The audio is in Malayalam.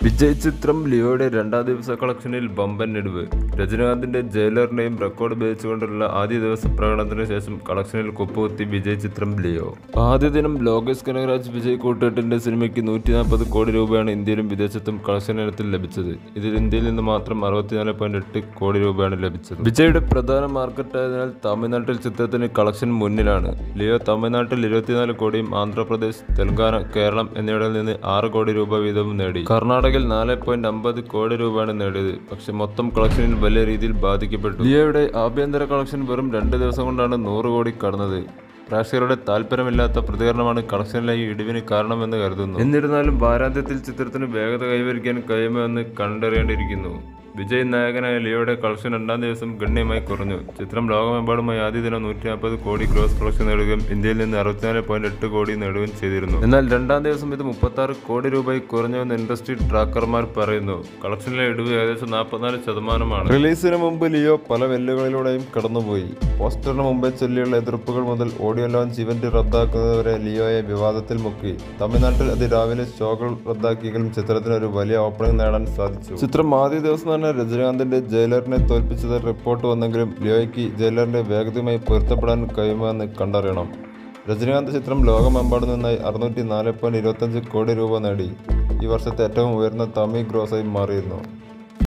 വിജയ് ചിത്രം ലിയോയുടെ രണ്ടാം ദിവസ കളക്ഷനിൽ ബമ്പൻ ഇടിവ് രജനീകാന്തിന്റെ ജയിലറിന്റെയും റെക്കോർഡ് ഉപയോഗിച്ചുകൊണ്ടുള്ള ആദ്യ ദിവസ പ്രകടനത്തിന് ശേഷം കളക്ഷനിൽ കുപ്പുകുത്തി വിജയ് ചിത്രം ലിയോ ആദ്യ ദിനം ലോകേഷ് കനകരാജ് വിജയ് കൂട്ടുകെട്ടിന്റെ സിനിമയ്ക്ക് നൂറ്റി നാൽപ്പത് കോടി രൂപയാണ് ഇന്ത്യയിലും വിദേശത്തും കളക്ഷൻ ഇനത്തിൽ ലഭിച്ചത് ഇതിൽ ഇന്ത്യയിൽ നിന്ന് മാത്രം അറുപത്തിനാല് പോയിന്റ് എട്ട് കോടി രൂപയാണ് ലഭിച്ചത് വിജയുടെ പ്രധാന മാർക്കറ്റായതിനാൽ തമിഴ്നാട്ടിൽ ചിത്രത്തിന് കളക്ഷൻ മുന്നിലാണ് ലിയോ തമിഴ്നാട്ടിൽ ഇരുപത്തിനാല് കോടിയും ആന്ധ്രാപ്രദേശ് തെലങ്കാന കേരളം എന്നിവിടങ്ങളിൽ നിന്ന് ആറ് കോടി രൂപ വീതവും നേടി കർണാടകയിൽ നാല് പോയിന്റ് അമ്പത് കോടി രൂപയാണ് നേടിയത് പക്ഷെ മൊത്തം കളക്ഷനിൽ വലിയ രീതിയിൽ ബാധിക്കപ്പെട്ടു ലിയോയുടെ ആഭ്യന്തര കളക്ഷൻ വെറും രണ്ട് ദിവസം കൊണ്ടാണ് നൂറ് കോടി കടന്നത് പ്രേക്ഷകരുടെ താല്പര്യമില്ലാത്ത പ്രതികരണമാണ് കളക്ഷനിലെ ഈ ഇടിവിന് കാരണമെന്ന് കരുതുന്നു എന്നിരുന്നാലും വാരാന്ത്യത്തിൽ ചിത്രത്തിന് വേഗത കൈവരിക്കാൻ കഴിയുമോ എന്ന് കണ്ടറിയേണ്ടിയിരിക്കുന്നു വിജയ് നായകനായ ലിയോയുടെ കളക്ഷൻ രണ്ടാം ദിവസം ഗണ്യമായി കുറഞ്ഞു ചിത്രം ലോകമെമ്പാടുമായി ആദ്യ ദിനം നൂറ്റി നാൽപ്പത് കോടി ഗ്രോസ് കളക്ഷൻ നേടുകയും ഇന്ത്യയിൽ നിന്ന് അറുപത്തിനാല് പോയിന്റ് എട്ട് കോടി നേടുകയും ചെയ്തിരുന്നു എന്നാൽ രണ്ടാം ദിവസം ഇത് മുപ്പത്തി ആറ് കോടി രൂപയിൽ കുറഞ്ഞുവെന്ന് ഇൻഡസ്ട്രി ട്രാക്കർമാർ പറയുന്നു കളക്ഷനിലെ ഇടിവ് ഏകദേശം നാൽപ്പത്തിനാല് ശതമാനമാണ് റിലീസിന് മുമ്പ് ലിയോ പല വെല്ലുവിളികളിലൂടെയും കടന്നുപോയി പോസ്റ്ററിന് മുമ്പേ ചൊല്ലിയുള്ള എതിർപ്പുകൾ മുതൽ ഓഡിയോ ലോഞ്ച് ഇവന്റ് റദ്ദാക്കുന്നതുവരെ ലിയോയെ വിവാദത്തിൽ മുക്കി തമിഴ്നാട്ടിൽ അതിരാവിലെ ഷോകൾ റദ്ദാക്കിയെങ്കിലും ചിത്രത്തിന് ഒരു വലിയ ഓപ്പണിംഗ് നേടാൻ സാധിച്ചു ചിത്രം ആദ്യ ദിവസം തന്നെ രജനീകാന്തിന്റെ ജയിലറിനെ തോൽപ്പിച്ചത് റിപ്പോർട്ട് വന്നെങ്കിലും ലിയോയ്ക്ക് ജയിലറിന്റെ വേഗതയുമായി പൊരുത്തപ്പെടാൻ കഴിയുമോ എന്ന് കണ്ടറിയണം രജനീകാന്ത് ചിത്രം ലോകമെമ്പാടും നിന്നായി അറുന്നൂറ്റി നാല് പോയിന്റ് ഇരുപത്തഞ്ച് കോടി രൂപ നേടി ഈ വർഷത്തെ ഏറ്റവും ഉയർന്ന തമിഴ് ഗ്രോസായി മാറിയിരുന്നു